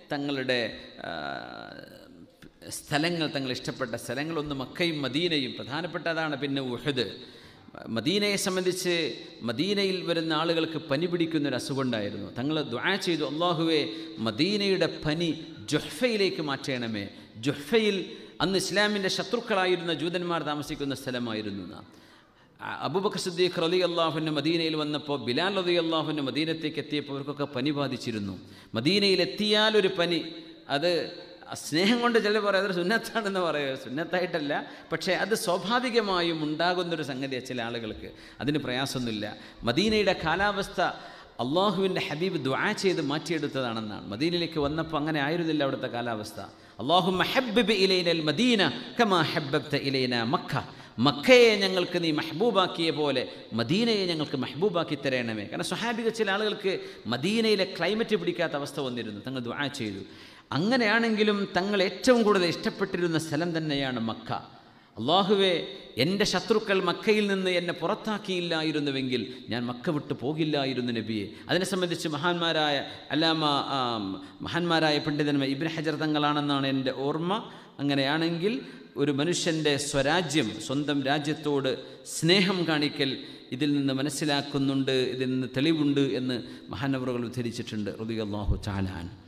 തങ്ങളുടെ ആ, സ്ഥലങ്ങൾ തങ്ങൾ ഇഷ്ടപ്പെട്ട സ്ഥലങ്ങളൊന്ന് മക്കയും മദീനയും പ്രധാനപ്പെട്ടതാണ് പിന്നെ ഉഹദ് മദീനയെ സംബന്ധിച്ച് മദീനയിൽ വരുന്ന ആളുകൾക്ക് പനി പിടിക്കുന്നൊരു അസുഖമുണ്ടായിരുന്നു തങ്ങൾ ദ്വാ ചെയ്തു അള്ളാഹുവെ മദീനയുടെ പനി ജുഹ്ഫയിലേക്ക് മാറ്റണമേ ജുഹ്ഫയിൽ അന്ന് ഇസ്ലാമിൻ്റെ ശത്രുക്കളായിരുന്ന ജൂതന്മാർ താമസിക്കുന്ന സ്ഥലമായിരുന്നു നാം അബൂബക്കർ സിദ്ദീഖ് റലി അള്ളാഹുവിൻ്റെ മദീനയിൽ വന്നപ്പോൾ ബിലാൽ റലി അള്ളാഹുവിൻ്റെ മദീനത്തേക്ക് എത്തിയപ്പോൾ അവർക്കൊക്കെ പനി ബാധിച്ചിരുന്നു മദീനയിൽ എത്തിയാൽ ഒരു പനി അത് സ്നേഹം കൊണ്ട് ചിലർ പറയും അതൊരു സുന്നത്താണെന്ന് പറയുക സുന്നത്തായിട്ടല്ല പക്ഷേ അത് സ്വാഭാവികമായും ഉണ്ടാകുന്നൊരു സംഗതിയാണ് ചില ആളുകൾക്ക് അതിന് പ്രയാസമൊന്നുമില്ല മദീനയുടെ കാലാവസ്ഥ അള്ളാഹുവിൻ്റെ ഹബീബ് ദ്വാ ചെയ്ത് മാറ്റിയെടുത്തതാണെന്നാണ് മദീനയിലേക്ക് വന്നപ്പോൾ അങ്ങനെ ആയിരുന്നില്ല അവിടുത്തെ കാലാവസ്ഥ അള്ളാഹു മഹബബ് ഇലൈനൽ മദീന കമാ ഹബ്ബബ്ത ഇലൈന മക്ക മക്കയെ ഞങ്ങൾക്ക് നീ മെഹബൂബാക്കിയ പോലെ മദീനയെ ഞങ്ങൾക്ക് മെഹബൂബാക്കി തരണമേ കാരണം സ്വഹാബിക ചില ആളുകൾക്ക് മദീനയിലെ ക്ലൈമറ്റ് പിടിക്കാത്ത അവസ്ഥ വന്നിരുന്നു തങ്ങൾ ദുആ ചെയ്തു അങ്ങനെയാണെങ്കിലും തങ്ങൾ ഏറ്റവും കൂടുതൽ ഇഷ്ടപ്പെട്ടിരുന്ന സ്ഥലം തന്നെയാണ് മക്ക അള്ളാഹുവെ എൻ്റെ ശത്രുക്കൾ മക്കയിൽ നിന്ന് എന്നെ പുറത്താക്കിയില്ലായിരുന്നുവെങ്കിൽ ഞാൻ മക്ക വിട്ട് പോകില്ലായിരുന്നു നബിയെ അതിനെ സംബന്ധിച്ച് മഹാന്മാരായ അല്ലാമ ആ, മഹാന്മാരായ പണ്ഡിതന്മാർ ഇബ്ൻ ഹജർ തങ്ങളാണെന്നാണ് എൻ്റെ ഓർമ്മ അങ്ങനെയാണെങ്കിൽ ഒരു മനുഷ്യൻ്റെ സ്വരാജ്യം സ്വന്തം രാജ്യത്തോട് സ്നേഹം കാണിക്കൽ ഇതിൽ നിന്ന് മനസ്സിലാക്കുന്നുണ്ട് ഇതിൽ നിന്ന് തെളിവുണ്ട് എന്ന് മഹാനവറുകൾ ഉദ്ധരിച്ചിട്ടുണ്ട് റുദിയല്ലാഹു ചാലാൻ